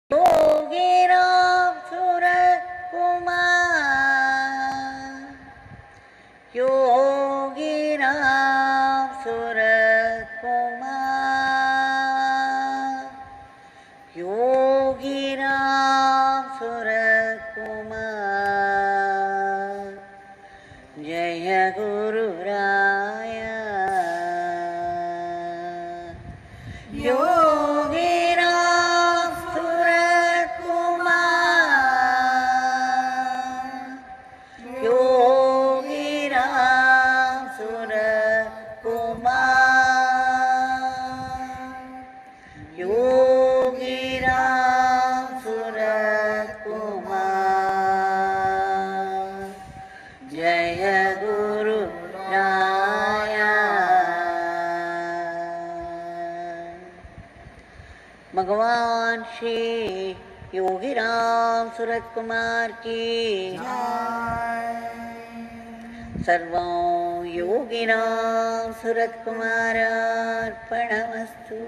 योगिराम सुरकुमार योगिराम सुरकुमार योगिराम सुरकुमार जय गुरुराया योगिराम सुरकुमार योगिराम सुरकुमार योगिराम सुरकुमार जय गुरु राया भगवान श्री योगीराम सूरत कुमार की सर्वं योगिनां सुरत्कुमारार्पणमस्तु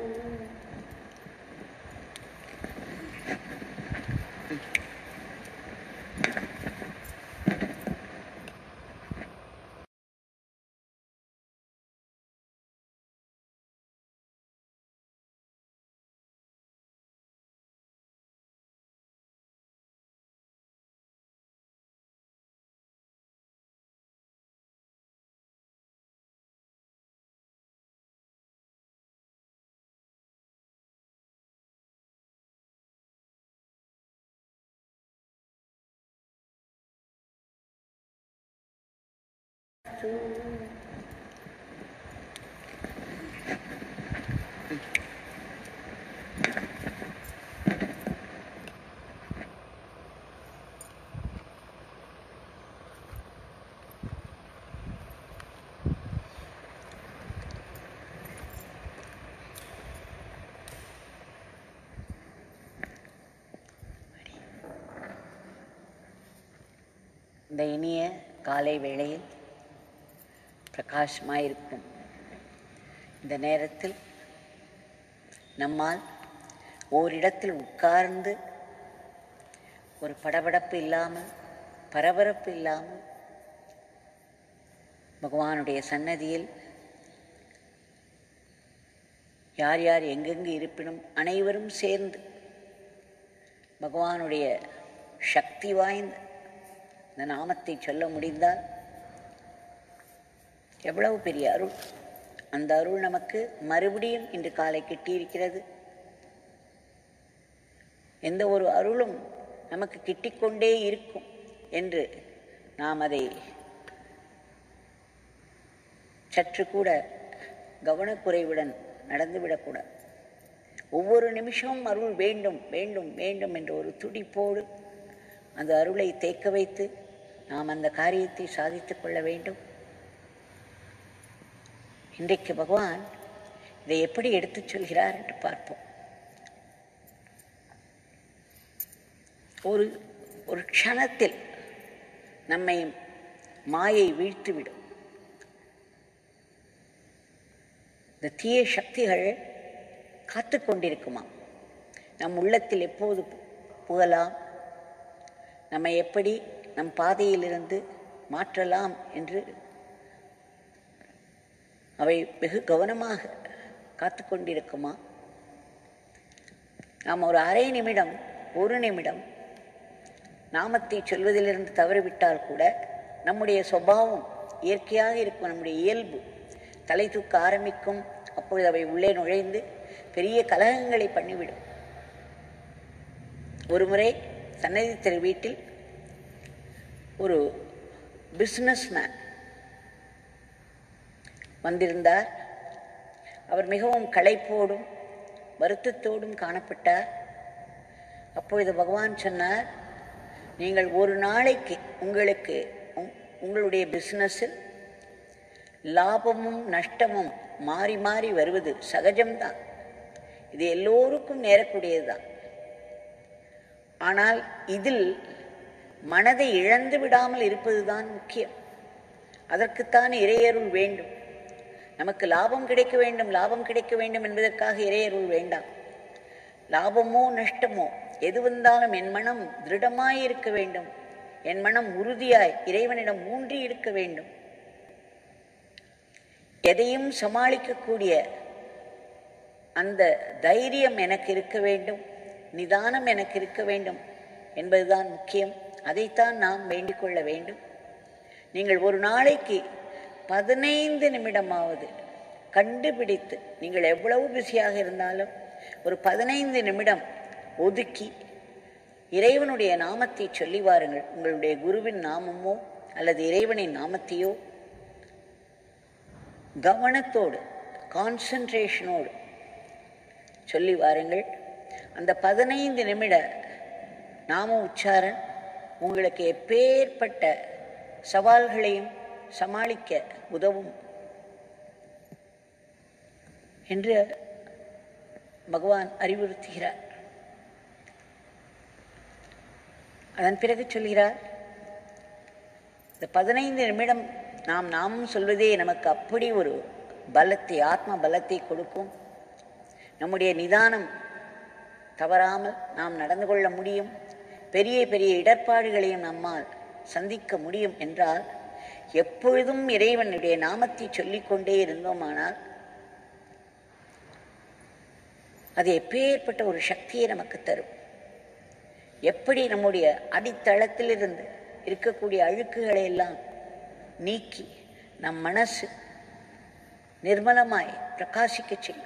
இந்த இனிய காலை வேளையில் பிரகாசமாயிருக்கும் இந்த நேரத்தில் நம்மால் ஓரிடத்தில் உட்கார்ந்து ஒரு படபடப்பு இல்லாமல் பரபரப்பு இல்லாமல் பகவானுடைய சன்னதியில் யார் யார் எங்கெங்கு இருப்பினும் அனைவரும் சேர்ந்து பகவானுடைய சக்தி வாய்ந்த இந்த நாமத்தை சொல்ல முடிந்தால் எவ்வளவு பெரிய அருள் அந்த அருள் நமக்கு மறுபடியும் இன்று காலை கிட்டியிருக்கிறது எந்த ஒரு அருளும் நமக்கு கிட்டிக்கொண்டே இருக்கும் என்று நாம் அதை சற்று கூட கவனக்குறைவுடன் நடந்துவிடக்கூடாது ஒவ்வொரு நிமிஷமும் அருள் வேண்டும் வேண்டும் வேண்டும் என்ற ஒரு துடிப்போடு அந்த அருளை தேக்க வைத்து நாம் அந்த காரியத்தை சாதித்துக் கொள்ள வேண்டும் இன்றைக்கு பகவான் இதை எப்படி எடுத்துச் சொல்கிறார் என்று பார்ப்போம் ஒரு ஒரு க்ஷணத்தில் நம்மை மாயை வீழ்த்திவிடும் இந்த தீய சக்திகள் காத்து கொண்டிருக்குமா நம் உள்ளத்தில் எப்போது பு- புகலாம் நம்மை எப்படி நம் பாதையிலிருந்து மாற்றலாம் என்று அவை வெகு கவனமாக காத்து கொண்டிருக்குமா நாம் ஒரு அரை நிமிடம் ஒரு நிமிடம் நாமத்தை சொல்வதிலிருந்து தவறிவிட்டால் கூட நம்முடைய சுபாவம் இயற்கையாக இருக்கும் நம்முடைய இயல்பு தலை தூக்க ஆரம்பிக்கும் அப்பொழுது அவை உள்ளே நுழைந்து பெரிய கலகங்களை பண்ணிவிடும் ஒருமுறை சன்னதி தெரு வீட்டில் ஒரு பிஸ்னஸ் மேன் வந்திருந்தார் அவர் மிகவும் களைப்போடும் வருத்தத்தோடும் காணப்பட்டார் அப்பொழுது பகவான் சொன்னார் நீங்கள் ஒரு நாளைக்கு உங்களுக்கு உங்- உங்களுடைய பிஸ்னஸில் லாபமும் நஷ்டமும் மாறி மாறி வருவது சகஜம்தான் இது எல்லோருக்கும் நேரக்கூடியதுதான் ஆனால் இதில் மனதை இழந்து விடாமல் இருப்பதுதான் முக்கியம் அதற்குத்தான் இறையருள் வேண்டும் நமக்கு லாபம் கிடைக்க வேண்டும் லாபம் கிடைக்க வேண்டும் என்பதற்காக இறையருள் வேண்டாம் லாபமோ நஷ்டமோ எது வந்தாலும் என் மனம் திருடமாய் இருக்க வேண்டும் என் மனம் உறுதியாய் இறைவனிடம் ஊன்றி இருக்க வேண்டும் எதையும் சமாளிக்கக்கூடிய அந்த தைரியம் எனக்கு இருக்க வேண்டும் நிதானம் எனக்கு இருக்க வேண்டும் என்பதுதான் முக்கியம் அதைத்தான் நாம் வேண்டிக் கொள்ள வேண்டும் நீங்கள் ஒரு நாளைக்கு பதினைந்து நிமிடமாவது கண்டுபிடித்து நீங்கள் எவ்வளவு பிஸியாக இருந்தாலும் ஒரு பதினைந்து நிமிடம் ஒதுக்கி இறைவனுடைய நாமத்தை சொல்லி வாருங்கள் உங்களுடைய குருவின் நாமமோ அல்லது இறைவனின் நாமத்தையோ கவனத்தோடு கான்சன்ட்ரேஷனோடு சொல்லி வாருங்கள் அந்த பதினைந்து நிமிட நாம உச்சாரன் உங்களுக்கு எப்பேற்பட்ட சவால்களையும் சமாளிக்க உதவும் என்று பகவான் அறிவுறுத்துகிறார் அதன் பிறகு சொல்கிறார் இந்த பதினைந்து நிமிடம் நாம் நாமும் சொல்வதே நமக்கு அப்படி ஒரு பலத்தை ஆத்ம பலத்தை கொடுக்கும் நம்முடைய நிதானம் தவறாமல் நாம் நடந்து கொள்ள முடியும் பெரிய பெரிய இடர்பாடுகளையும் நம்மால் சந்திக்க முடியும் என்றால் எப்பொழுதும் இறைவனுடைய நாமத்தை சொல்லிக்கொண்டே இருந்தோமானால் அது எப்பேற்பட்ட ஒரு சக்தியை நமக்கு தரும் எப்படி நம்முடைய அடித்தளத்திலிருந்து இருக்கக்கூடிய அழுக்குகளை எல்லாம் நீக்கி நம் மனசு நிர்மலமாய் பிரகாசிக்க செய்யும்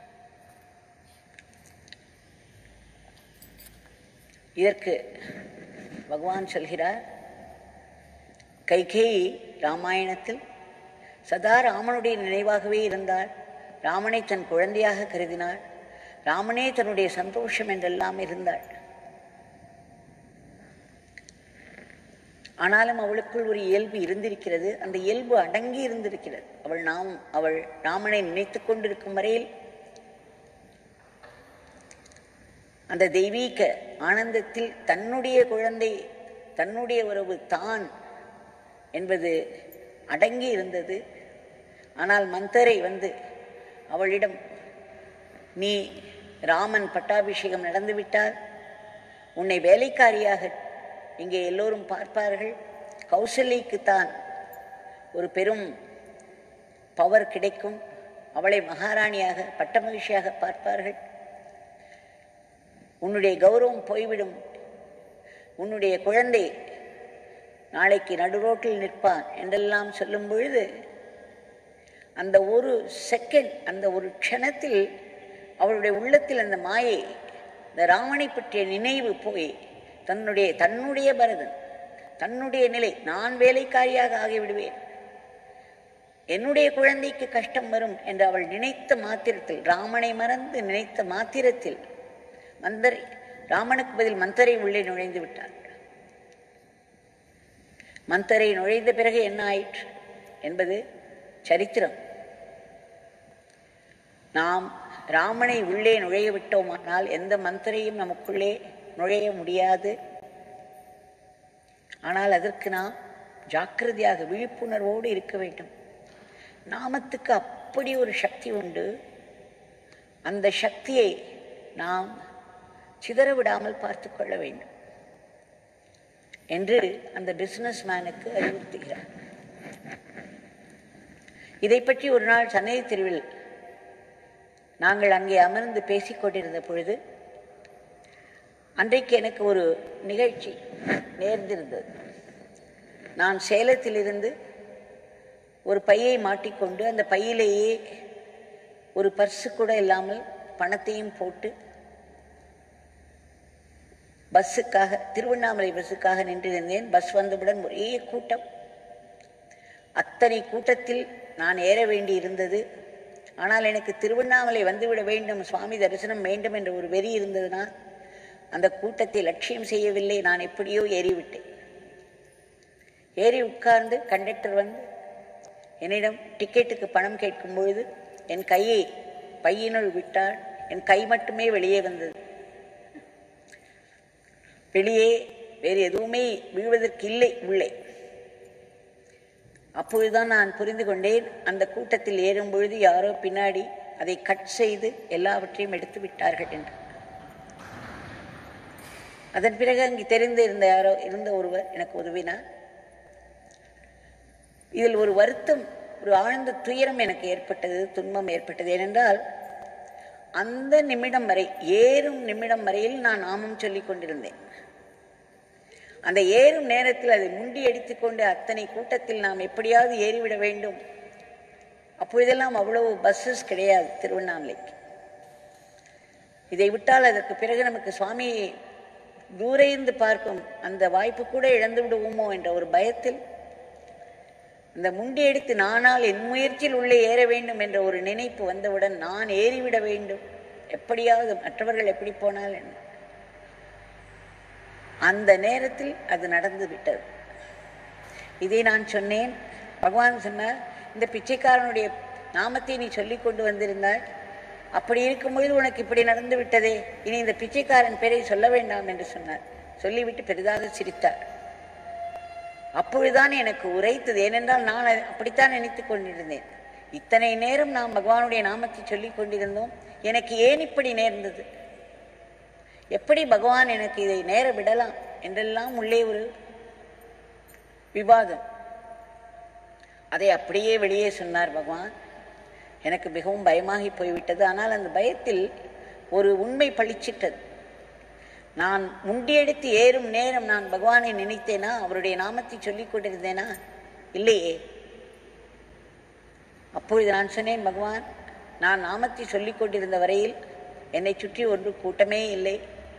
இதற்கு பகவான் சொல்கிறார் கைகேயி ராமாயணத்தில் சதா ராமனுடைய நினைவாகவே இருந்தாள் ராமனை தன் குழந்தையாக கருதினாள் ராமனே தன்னுடைய சந்தோஷம் என்றெல்லாம் இருந்தாள் ஆனாலும் அவளுக்குள் ஒரு இயல்பு இருந்திருக்கிறது அந்த இயல்பு அடங்கி இருந்திருக்கிறது அவள் நாம் அவள் ராமனை நினைத்து கொண்டிருக்கும் வரையில் அந்த தெய்வீக ஆனந்தத்தில் தன்னுடைய குழந்தை தன்னுடைய உறவு தான் என்பது அடங்கி இருந்தது ஆனால் மந்தரை வந்து அவளிடம் நீ ராமன் பட்டாபிஷேகம் நடந்துவிட்டால் உன்னை வேலைக்காரியாக இங்கே எல்லோரும் பார்ப்பார்கள் கௌசல்யக்குத்தான் ஒரு பெரும் பவர் கிடைக்கும் அவளை மகாராணியாக பட்ட மகிழ்ச்சியாக பார்ப்பார்கள் உன்னுடைய கௌரவம் போய்விடும் உன்னுடைய குழந்தை நாளைக்கு நடுரோட்டில் நிற்பான் என்றெல்லாம் சொல்லும் பொழுது அந்த ஒரு செகண்ட் அந்த ஒரு க்ஷணத்தில் அவளுடைய உள்ளத்தில் அந்த மாயை இந்த ராவனை பற்றிய நினைவு போய் தன்னுடைய தன்னுடைய பரதன் தன்னுடைய நிலை நான் வேலைக்காரியாக ஆகிவிடுவேன் என்னுடைய குழந்தைக்கு கஷ்டம் வரும் என்று அவள் நினைத்த மாத்திரத்தில் ராமனை மறந்து நினைத்த மாத்திரத்தில் மந்தரை ராமனுக்கு பதில் மந்தரை உள்ளே நுழைந்து விட்டார் மந்தரை நுழைந்த பிறகு என்ன ஆயிற்று என்பது சரித்திரம் நாம் ராமனை உள்ளே நுழைய விட்டோமானால் எந்த மந்திரையும் நமக்குள்ளே நுழைய முடியாது ஆனால் அதற்கு நாம் ஜாக்கிரதையாக விழிப்புணர்வோடு இருக்க வேண்டும் நாமத்துக்கு அப்படி ஒரு சக்தி உண்டு அந்த சக்தியை நாம் சிதற விடாமல் பார்த்து கொள்ள வேண்டும் என்று அந்த பிசினஸ் மேனுக்கு அறிவுறுத்துகிறார் இதை பற்றி ஒரு நாள் சன்னதி தெருவில் நாங்கள் அங்கே அமர்ந்து பேசிக் கொண்டிருந்த பொழுது அன்றைக்கு எனக்கு ஒரு நிகழ்ச்சி நேர்ந்திருந்தது நான் சேலத்திலிருந்து ஒரு பையை மாட்டிக்கொண்டு அந்த பையிலேயே ஒரு பர்ஸு கூட இல்லாமல் பணத்தையும் போட்டு பஸ்ஸுக்காக திருவண்ணாமலை பஸ்ஸுக்காக நின்றிருந்தேன் பஸ் வந்தவுடன் ஒரே கூட்டம் அத்தனை கூட்டத்தில் நான் ஏற வேண்டி இருந்தது ஆனால் எனக்கு திருவண்ணாமலை வந்துவிட வேண்டும் சுவாமி தரிசனம் வேண்டும் என்ற ஒரு வெறி இருந்ததுனால் அந்த கூட்டத்தை லட்சியம் செய்யவில்லை நான் எப்படியோ ஏறிவிட்டேன் ஏறி உட்கார்ந்து கண்டக்டர் வந்து என்னிடம் டிக்கெட்டுக்கு பணம் கேட்கும் பொழுது என் கையை பையினுள் விட்டால் என் கை மட்டுமே வெளியே வந்தது வெளியே வேறு எதுவுமே விழுவதற்கு இல்லை உள்ளே அப்பொழுதுதான் நான் புரிந்து கொண்டேன் அந்த கூட்டத்தில் ஏறும் பொழுது யாரோ பின்னாடி அதை கட் செய்து எல்லாவற்றையும் எடுத்து விட்டார்கள் என்று அதன் பிறகு அங்கே தெரிந்து இருந்த யாரோ இருந்த ஒருவர் எனக்கு உதவினார் இதில் ஒரு வருத்தம் ஒரு ஆழ்ந்த துயரம் எனக்கு ஏற்பட்டது துன்பம் ஏற்பட்டது ஏனென்றால் அந்த நிமிடம் வரை ஏறும் நிமிடம் வரையில் நான் நாமம் சொல்லிக் கொண்டிருந்தேன் அந்த ஏறும் நேரத்தில் அதை முண்டி அடித்துக்கொண்டு அத்தனை கூட்டத்தில் நாம் எப்படியாவது ஏறிவிட வேண்டும் அப்பொழுதெல்லாம் அவ்வளவு பஸ்ஸஸ் கிடையாது திருவண்ணாமலைக்கு இதை விட்டால் அதற்கு பிறகு நமக்கு சுவாமி தூர இருந்து பார்க்கும் அந்த வாய்ப்பு கூட இழந்து விடுவோமோ என்ற ஒரு பயத்தில் இந்த முண்டி அடித்து நானால் என் முயற்சியில் உள்ளே ஏற வேண்டும் என்ற ஒரு நினைப்பு வந்தவுடன் நான் ஏறிவிட வேண்டும் எப்படியாவது மற்றவர்கள் எப்படி போனால் என்ன அந்த நேரத்தில் அது நடந்து விட்டது இதை நான் சொன்னேன் பகவான் சொன்னார் இந்த பிச்சைக்காரனுடைய நாமத்தை நீ சொல்லி கொண்டு வந்திருந்தாய் அப்படி இருக்கும்பொழுது உனக்கு இப்படி நடந்து விட்டதே இனி இந்த பிச்சைக்காரன் பேரை சொல்ல வேண்டாம் என்று சொன்னார் சொல்லிவிட்டு பெரிதாக சிரித்தார் அப்பொழுதுதான் எனக்கு உரைத்தது ஏனென்றால் நான் அதை அப்படித்தான் நினைத்துக் கொண்டிருந்தேன் இத்தனை நேரம் நாம் பகவானுடைய நாமத்தை சொல்லிக் கொண்டிருந்தோம் எனக்கு ஏன் இப்படி நேர்ந்தது எப்படி பகவான் எனக்கு இதை நேர விடலாம் என்றெல்லாம் உள்ளே ஒரு விவாதம் அதை அப்படியே வெளியே சொன்னார் பகவான் எனக்கு மிகவும் பயமாகி போய்விட்டது ஆனால் அந்த பயத்தில் ஒரு உண்மை பளிச்சிட்டது நான் முண்டியெடுத்து ஏறும் நேரம் நான் பகவானை நினைத்தேனா அவருடைய நாமத்தை சொல்லிக் கொண்டிருந்தேனா இல்லையே அப்பொழுது நான் சொன்னேன் பகவான் நான் நாமத்தை சொல்லிக் கொண்டிருந்த வரையில் என்னை சுற்றி ஒன்று கூட்டமே இல்லை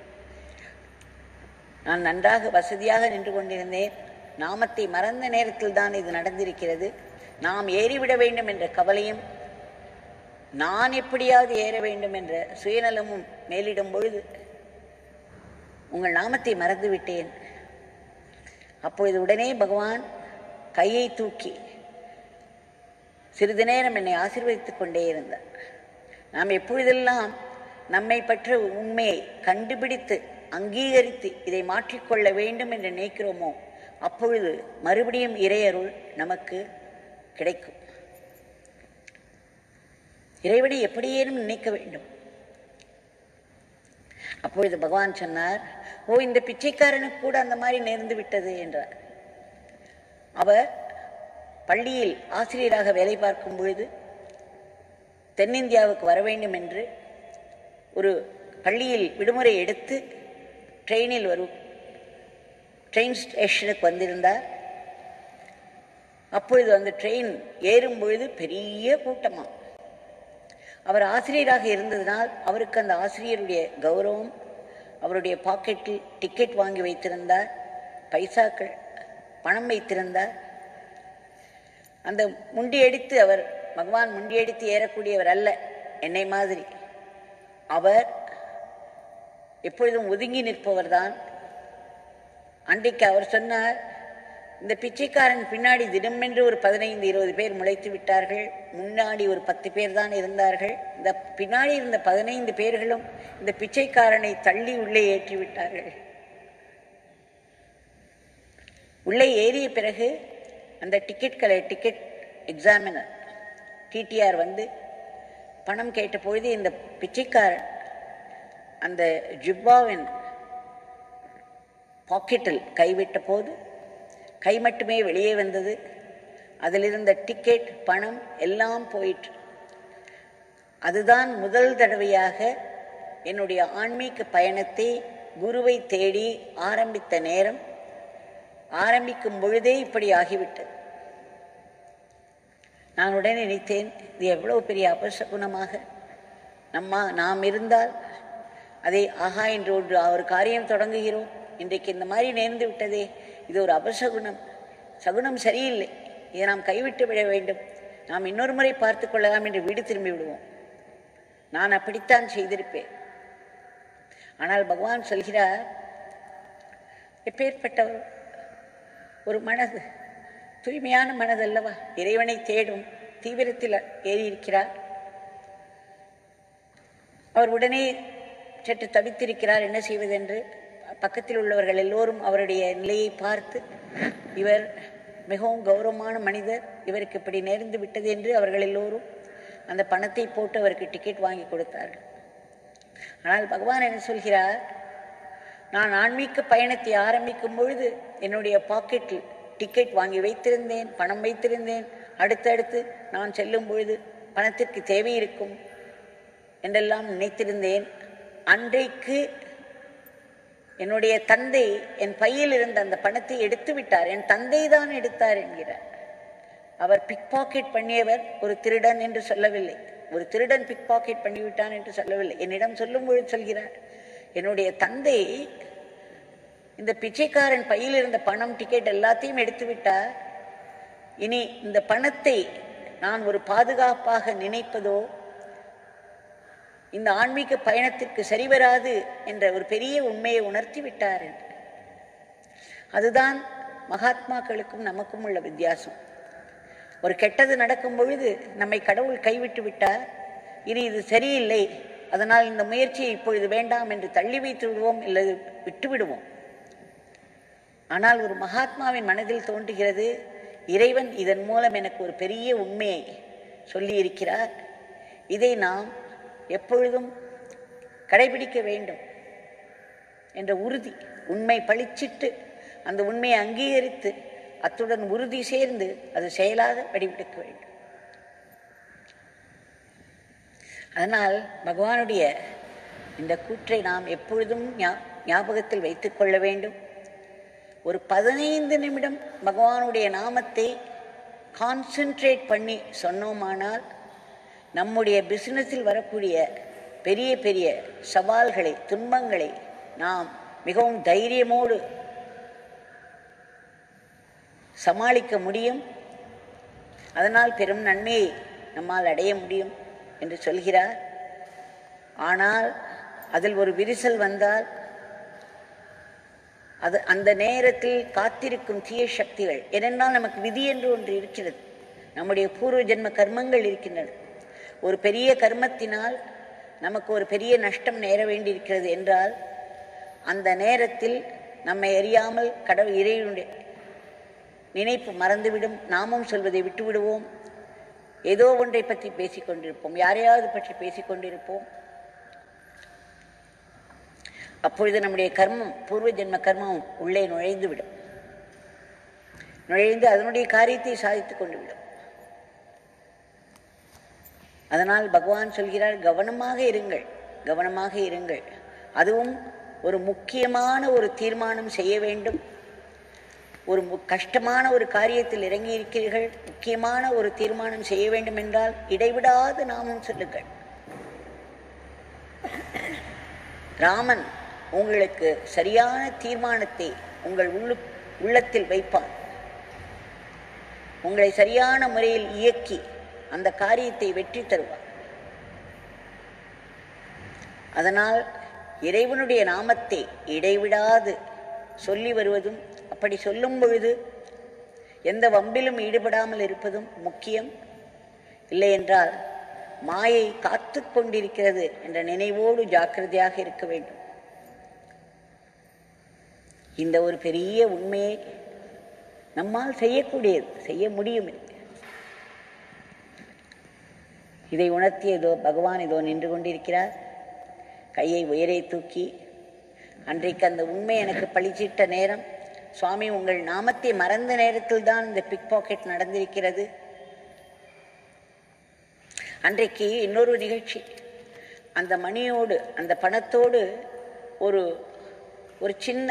நான் நன்றாக வசதியாக நின்று கொண்டிருந்தேன் நாமத்தை மறந்த நேரத்தில் தான் இது நடந்திருக்கிறது நாம் ஏறிவிட வேண்டும் என்ற கவலையும் நான் எப்படியாவது ஏற வேண்டும் என்ற சுயநலமும் மேலிடும் பொழுது உங்கள் நாமத்தை மறந்து விட்டேன் அப்பொழுது உடனே பகவான் கையை தூக்கி சிறிது நேரம் என்னை ஆசீர்வதித்துக் கொண்டே இருந்தார் நாம் எப்பொழுதெல்லாம் நம்மை பற்ற உண்மையை கண்டுபிடித்து அங்கீகரித்து இதை மாற்றிக்கொள்ள வேண்டும் என்று நினைக்கிறோமோ அப்பொழுது மறுபடியும் இறையருள் நமக்கு கிடைக்கும் இறைவனை எப்படியேனும் நினைக்க வேண்டும் அப்பொழுது பகவான் சொன்னார் ஓ இந்த பிச்சைக்காரனுக்கு கூட அந்த மாதிரி நேர்ந்து விட்டது என்றார் அவர் பள்ளியில் ஆசிரியராக வேலை பார்க்கும் பொழுது தென்னிந்தியாவுக்கு வர வேண்டும் என்று ஒரு பள்ளியில் விடுமுறை எடுத்து ட்ரெயினில் வரும் ட்ரெயின் ஸ்டேஷனுக்கு வந்திருந்தார் அப்பொழுது அந்த ட்ரெயின் ஏறும் பொழுது பெரிய கூட்டமாக அவர் ஆசிரியராக இருந்ததினால் அவருக்கு அந்த ஆசிரியருடைய கௌரவம் அவருடைய பாக்கெட்டில் டிக்கெட் வாங்கி வைத்திருந்தார் பைசாக்கள் பணம் வைத்திருந்தார் அந்த முண்டியடித்து அவர் பகவான் முண்டியடித்து ஏறக்கூடியவர் அல்ல என்னை மாதிரி அவர் எப்பொழுதும் ஒதுங்கி நிற்பவர்தான் அன்றைக்கு அவர் சொன்னார் இந்த பிச்சைக்காரன் பின்னாடி தினமென்று ஒரு பதினைந்து இருபது பேர் முளைத்து விட்டார்கள் முன்னாடி ஒரு பத்து பேர் தான் இருந்தார்கள் இந்த பின்னாடி இருந்த பதினைந்து பேர்களும் இந்த பிச்சைக்காரனை தள்ளி உள்ளே ஏற்றி விட்டார்கள் உள்ளே ஏறிய பிறகு அந்த டிக்கெட்களை டிக்கெட் எக்ஸாமினர் டிடிஆர் வந்து பணம் கேட்ட பொழுது இந்த பிச்சைக்காரன் அந்த ஜிப்பாவின் பாக்கெட்டில் கைவிட்ட போது கை மட்டுமே வெளியே வந்தது அதில் இருந்த டிக்கெட் பணம் எல்லாம் போயிற்று அதுதான் முதல் தடவையாக என்னுடைய ஆன்மீக பயணத்தை குருவை தேடி ஆரம்பித்த நேரம் ஆரம்பிக்கும் பொழுதே இப்படி ஆகிவிட்டது நான் உடனே நினைத்தேன் இது எவ்வளவு பெரிய அபசகுணமாக நம்ம நாம் இருந்தால் அதை ஆஹா என்று ஒன்று ஒரு காரியம் தொடங்குகிறோம் இன்றைக்கு இந்த மாதிரி நேர்ந்து விட்டதே இது ஒரு அபசகுணம் சகுனம் சரியில்லை இதை நாம் கைவிட்டு விட வேண்டும் நாம் இன்னொரு முறை பார்த்து கொள்ளலாம் என்று வீடு திரும்பி விடுவோம் நான் அப்படித்தான் செய்திருப்பேன் ஆனால் பகவான் சொல்கிறார் எப்பேற்பட்ட ஒரு- ஒரு மனது தூய்மையான மனது அல்லவா இறைவனை தேடும் தீவிரத்தில் ஏறியிருக்கிறார் அவர் உடனே சற்று தவித்திருக்கிறார் என்ன செய்வதென்று பக்கத்தில் உள்ளவர்கள் எல்லோரும் அவருடைய நிலையை பார்த்து இவர் மிகவும் கௌரவமான மனிதர் இவருக்கு இப்படி நேர்ந்து விட்டது என்று அவர்கள் எல்லோரும் அந்த பணத்தை போட்டு அவருக்கு டிக்கெட் வாங்கி கொடுத்தார்கள் ஆனால் பகவான் என்ன சொல்கிறார் நான் ஆன்மீக பயணத்தை ஆரம்பிக்கும் பொழுது என்னுடைய பாக்கெட்டில் டிக்கெட் வாங்கி வைத்திருந்தேன் பணம் வைத்திருந்தேன் அடுத்தடுத்து நான் செல்லும் பொழுது பணத்திற்கு தேவை இருக்கும் என்றெல்லாம் நினைத்திருந்தேன் அன்றைக்கு என்னுடைய தந்தை என் பையில் இருந்த அந்த பணத்தை எடுத்து விட்டார் என் தந்தை தான் எடுத்தார் என்கிறார் அவர் பிக் பாக்கெட் பண்ணியவர் ஒரு திருடன் என்று சொல்லவில்லை ஒரு திருடன் பிக் பாக்கெட் பண்ணிவிட்டான் என்று சொல்லவில்லை என்னிடம் சொல்லும் பொழுது சொல்கிறார் என்னுடைய தந்தை இந்த பிச்சைக்காரன் பையில் இருந்த பணம் டிக்கெட் எல்லாத்தையும் எடுத்து விட்டார் இனி இந்த பணத்தை நான் ஒரு பாதுகாப்பாக நினைப்பதோ இந்த ஆன்மீக பயணத்திற்கு சரிவராது என்ற ஒரு பெரிய உண்மையை உணர்த்தி விட்டார் என்று அதுதான் மகாத்மாக்களுக்கும் நமக்கும் உள்ள வித்தியாசம் ஒரு கெட்டது நடக்கும் பொழுது நம்மை கடவுள் கைவிட்டு விட்டார் இனி இது சரியில்லை அதனால் இந்த முயற்சியை இப்பொழுது வேண்டாம் என்று தள்ளி வைத்து விடுவோம் அல்லது விட்டு விடுவோம் ஆனால் ஒரு மகாத்மாவின் மனதில் தோன்றுகிறது இறைவன் இதன் மூலம் எனக்கு ஒரு பெரிய உண்மையை சொல்லியிருக்கிறார் இதை நாம் எப்பொழுதும் கடைபிடிக்க வேண்டும் என்ற உறுதி உண்மை பளிச்சிட்டு அந்த உண்மையை அங்கீகரித்து அத்துடன் உறுதி சேர்ந்து அது செயலாக வடிவெடுக்க வேண்டும் அதனால் பகவானுடைய இந்த கூற்றை நாம் எப்பொழுதும் ஞா- ஞாபகத்தில் வைத்துக் கொள்ள வேண்டும் ஒரு பதினைந்து நிமிடம் பகவானுடைய நாமத்தை கான்சென்ட்ரேட் பண்ணி சொன்னோமானால் நம்முடைய பிசினஸில் வரக்கூடிய பெரிய பெரிய சவால்களை துன்பங்களை நாம் மிகவும் தைரியமோடு சமாளிக்க முடியும் அதனால் பெரும் நன்மையை நம்மால் அடைய முடியும் என்று சொல்கிறார் ஆனால் அதில் ஒரு விரிசல் வந்தால் அது அந்த நேரத்தில் காத்திருக்கும் தீய சக்திகள் ஏனென்றால் நமக்கு விதி என்று ஒன்று இருக்கிறது நம்முடைய பூர்வ ஜென்ம கர்மங்கள் இருக்கின்றன ஒரு பெரிய கர்மத்தினால் நமக்கு ஒரு பெரிய நஷ்டம் நேர வேண்டியிருக்கிறது என்றால் அந்த நேரத்தில் நம்மை அறியாமல் கடவுள் இறைவனுடைய நினைப்பு மறந்துவிடும் நாமும் சொல்வதை விட்டுவிடுவோம் ஏதோ ஒன்றை பற்றி பேசிக் கொண்டிருப்போம் யாரையாவது பற்றி பேசிக் கொண்டிருப்போம் அப்பொழுது நம்முடைய கர்மம் பூர்வ ஜென்ம கர்மம் உள்ளே நுழைந்து விடும் நுழைந்து அதனுடைய காரியத்தை சாதித்துக் கொண்டு விடும் அதனால் பகவான் சொல்கிறார் கவனமாக இருங்கள் கவனமாக இருங்கள் அதுவும் ஒரு முக்கியமான ஒரு தீர்மானம் செய்ய வேண்டும் ஒரு மு- கஷ்டமான ஒரு காரியத்தில் இறங்கி இருக்கிறீர்கள் முக்கியமான ஒரு தீர்மானம் செய்ய வேண்டும் என்றால் இடைவிடாது நாமும் சொல்லுங்கள் ராமன் உங்களுக்கு சரியான தீர்மானத்தை உங்கள் உள்ளு உள்ளத்தில் வைப்பான் உங்களை சரியான முறையில் இயக்கி அந்த காரியத்தை வெற்றி தருவார் அதனால் இறைவனுடைய நாமத்தை இடைவிடாது சொல்லி வருவதும் அப்படி சொல்லும் பொழுது எந்த வம்பிலும் ஈடுபடாமல் இருப்பதும் முக்கியம் இல்லை என்றால் மாயை காத்து கொண்டிருக்கிறது என்ற நினைவோடு ஜாக்கிரதையாக இருக்க வேண்டும் இந்த ஒரு பெரிய உண்மையை நம்மால் செய்யக்கூடியது செய்ய முடியும் இது. இதை உணர்த்தியதோ பகவான் இதோ நின்று கொண்டிருக்கிறார் கையை உயரே தூக்கி அன்றைக்கு அந்த உண்மை எனக்கு பளிச்சிட்ட நேரம் சுவாமி உங்கள் நாமத்தை மறந்த நேரத்தில் தான் இந்த பிக் பாக்கெட் நடந்திருக்கிறது அன்றைக்கு இன்னொரு நிகழ்ச்சி அந்த மணியோடு அந்த பணத்தோடு ஒரு ஒரு சின்ன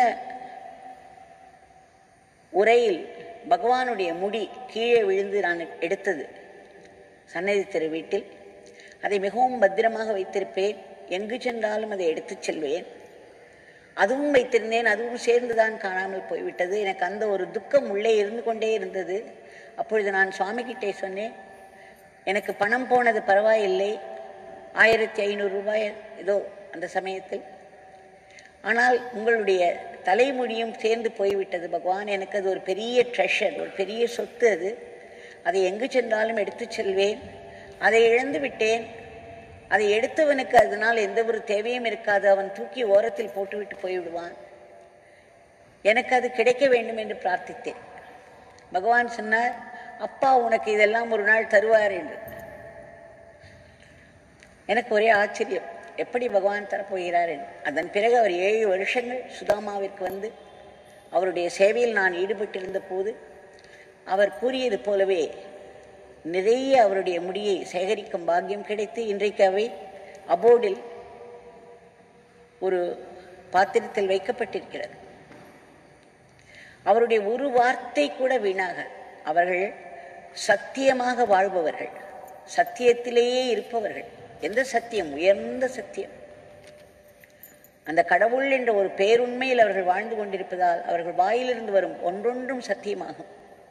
உரையில் பகவானுடைய முடி கீழே விழுந்து நான் எடுத்தது சன்னதி தெரு வீட்டில் அதை மிகவும் பத்திரமாக வைத்திருப்பேன் எங்கு சென்றாலும் அதை எடுத்துச் செல்வேன் அதுவும் வைத்திருந்தேன் அதுவும் சேர்ந்துதான் காணாமல் போய்விட்டது எனக்கு அந்த ஒரு துக்கம் உள்ளே இருந்து கொண்டே இருந்தது அப்பொழுது நான் சுவாமிகிட்டே சொன்னேன் எனக்கு பணம் போனது பரவாயில்லை ஆயிரத்தி ஐநூறு ரூபாய் ஏதோ அந்த சமயத்தில் ஆனால் உங்களுடைய தலைமுடியும் சேர்ந்து போய்விட்டது பகவான் எனக்கு அது ஒரு பெரிய ட்ரெஷர் ஒரு பெரிய சொத்து அது அதை எங்கு சென்றாலும் எடுத்துச் செல்வேன் அதை இழந்து விட்டேன் அதை எடுத்தவனுக்கு அதனால் எந்த ஒரு தேவையும் இருக்காது அவன் தூக்கி ஓரத்தில் போட்டுவிட்டு போய்விடுவான் எனக்கு அது கிடைக்க வேண்டும் என்று பிரார்த்தித்தேன் பகவான் சொன்னார் அப்பா உனக்கு இதெல்லாம் ஒரு நாள் தருவார் என்று எனக்கு ஒரே ஆச்சரியம் எப்படி பகவான் தரப்போகிறார் என்று. அதன் பிறகு அவர் ஏழு வருஷங்கள் சுதாமாவிற்கு வந்து அவருடைய சேவையில் நான் ஈடுபட்டிருந்த போது அவர் கூறியது போலவே நிறைய அவருடைய முடியை சேகரிக்கும் பாக்கியம் கிடைத்து இன்றைக்கு அவை அபோர்டில் ஒரு பாத்திரத்தில் வைக்கப்பட்டிருக்கிறது அவருடைய ஒரு வார்த்தை கூட வீணாக அவர்கள் சத்தியமாக வாழ்பவர்கள் சத்தியத்திலேயே இருப்பவர்கள் எந்த சத்தியம் உயர்ந்த சத்தியம் அந்த கடவுள் என்ற ஒரு பேருண்மையில் அவர்கள் வாழ்ந்து கொண்டிருப்பதால் அவர்கள் வாயிலிருந்து வரும் ஒன்றொன்றும் சத்தியமாகும்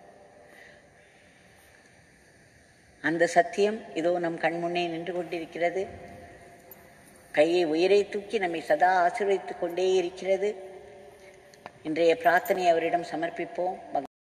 அந்த சத்தியம் இதோ நம் கண்முன்னே நின்று கொண்டிருக்கிறது கையை உயிரை தூக்கி நம்மை சதா ஆசீர்வதித்துக் கொண்டே இருக்கிறது இன்றைய பிரார்த்தனை அவரிடம் சமர்ப்பிப்போம்